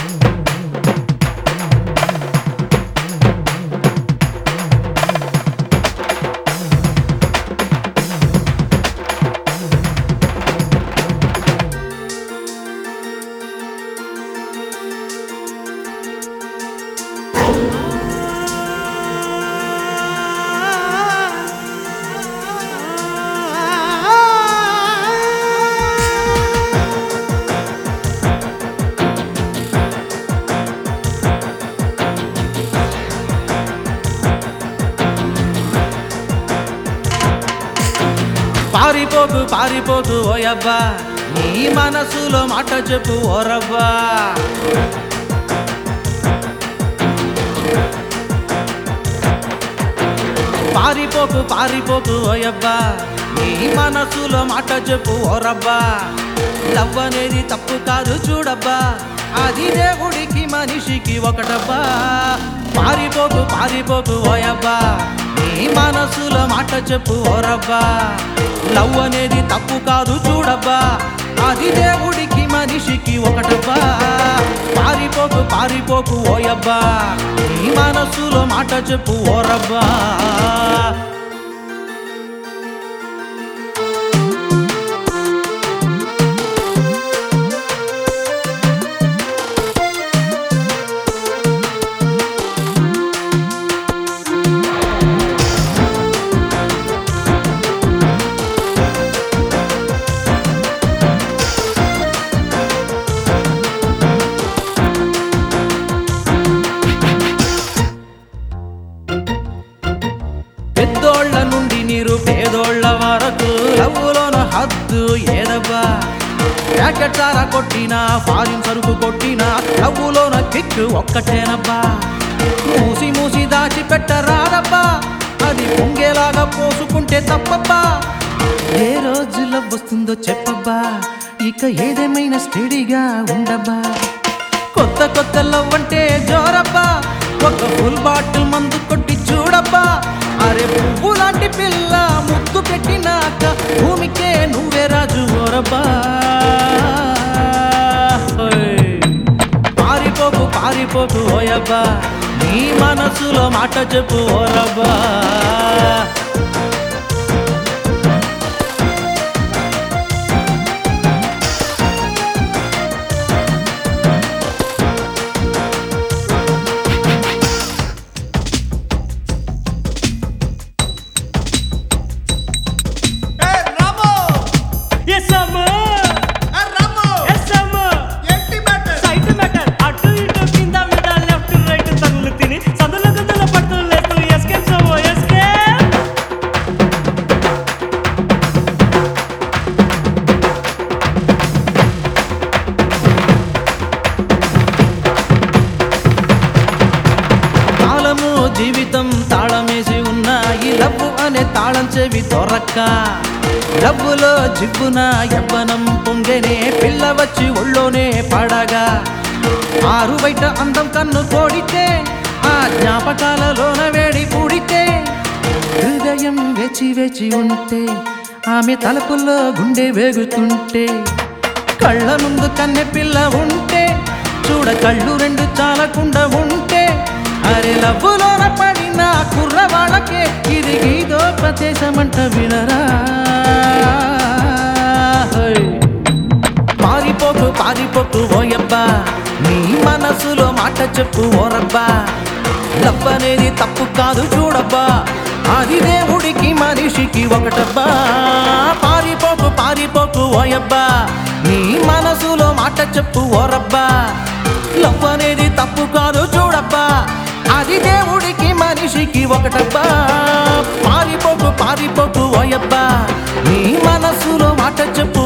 పారిపోకు పారిపోకు ఓయబ్బా నీ మనసులో మాట చెప్పు ఓరబ్బా పారిపోకు పారిపోకు ఓయబ్బా నీ మనసులో మాట చెప్పు ఓరబ్బా లవ్ అనేది తప్పు కాదు చూడబ్బా అది దేవుడికి మనిషికి ఒకటబ్బా పారిపోకు పారిపోకు ఓయబ్బా నీ మనసులో మాట చెప్పు ఓరబ్బా లవ్ అనేది తప్పు కాదు చూడబ్బా అది దేవుడికి మనిషికి ఒకటబ్బా పారిపోకు పారిపోకు ఓయబ్బా నీ మనసులో మాట చెప్పు ఓరబ్బా పెద్దోళ్ళ నుండి నీరు పేదోళ్ళ వరకు లవ్వులోన హద్దు ఏదబ్బా ప్యాకెట్ సారా కొట్టినా ఫారిన్ సరుకు కొట్టినా లవ్వులోన కిక్కు ఒక్కటేనబ్బా మూసి మూసి దాచి పెట్టరాదబ్బా అది పొంగేలాగా పోసుకుంటే తప్పబ్బా ఏ రోజు లవ్ వస్తుందో చెప్పబ్బా ఇక ఏదేమైనా స్టడీగా ఉండబ్బా కొత్త కొత్త లవ్ అంటే జోరబ్బా ఒక ఫుల్ బాటిల్ మందు కొట్టి చూడబ్బా అరే పువ్వు లాంటి పిల్ల ముద్దు పెట్టినాక భూమికే నువ్వే రాజు ఓరబ్బా ఓయ్. పారిపోకు పారిపోకు ఓయబ్బా నీ మనసులో మాట చెప్పు ఓరబ్బా ఏ రాము ఎస్ అమ్మా ఏ రాము ఎస్ అమ్మా ఏంటి మ్యాటర్ సైట్ మ్యాటర్ అటు ఇటు కింద మీద లెఫ్ట్ రైట్ తగులు తిని సందుల గదుల పట్టు లేదు ఎస్కేప్ సోమో ఎస్కేప్ కాలము జీవితం తాళమేసి ఉన్న ఈ లవ్వు అనే తాళం చెవి దొరక్క లవ్వులో జిబ్బున యవ్వనం పొంగెనే పిల్ల వచ్చి ఒళ్ళోనే పడగా ఆరు బయట అందం కన్ను కోడితే ఆ జ్ఞాపకాలలోన వేడి పూడితే హృదయం వేచి వేచి ఉంటే ఆమె తలుపుల్లో గుండె వేగుతుంటే కళ్ళ ముందు కన్నె పిల్ల ఉంటే చూడ కళ్ళు రెండు చాలకుండా ఉంటే అరే లవ్వులోన పడిన కుర్రవాళ్ళకే ఇది గీతోపదేశమంట వినరా హోయ్. పారిపోకు పారిపోకు ఓయబ్బా నీ మనసులో మాట చెప్పు ఓరబ్బా లవ్ అనేది తప్పు కాదు చూడబ్బా అది దేవుడికి మనిషికి ఒకటబ్బా పారిపోకు పారిపోకు ఓయబ్బా నీ మనసులో మాట చెప్పు ఓరబ్బా లవ్ అనేది తప్పు కాదు చూడబ్బా అది దేవుడికి మనిషికి ఒకటబ్బా పారిపోకు పారిపోకు ఓయబ్బా నీ మనసులో మాట చెప్పు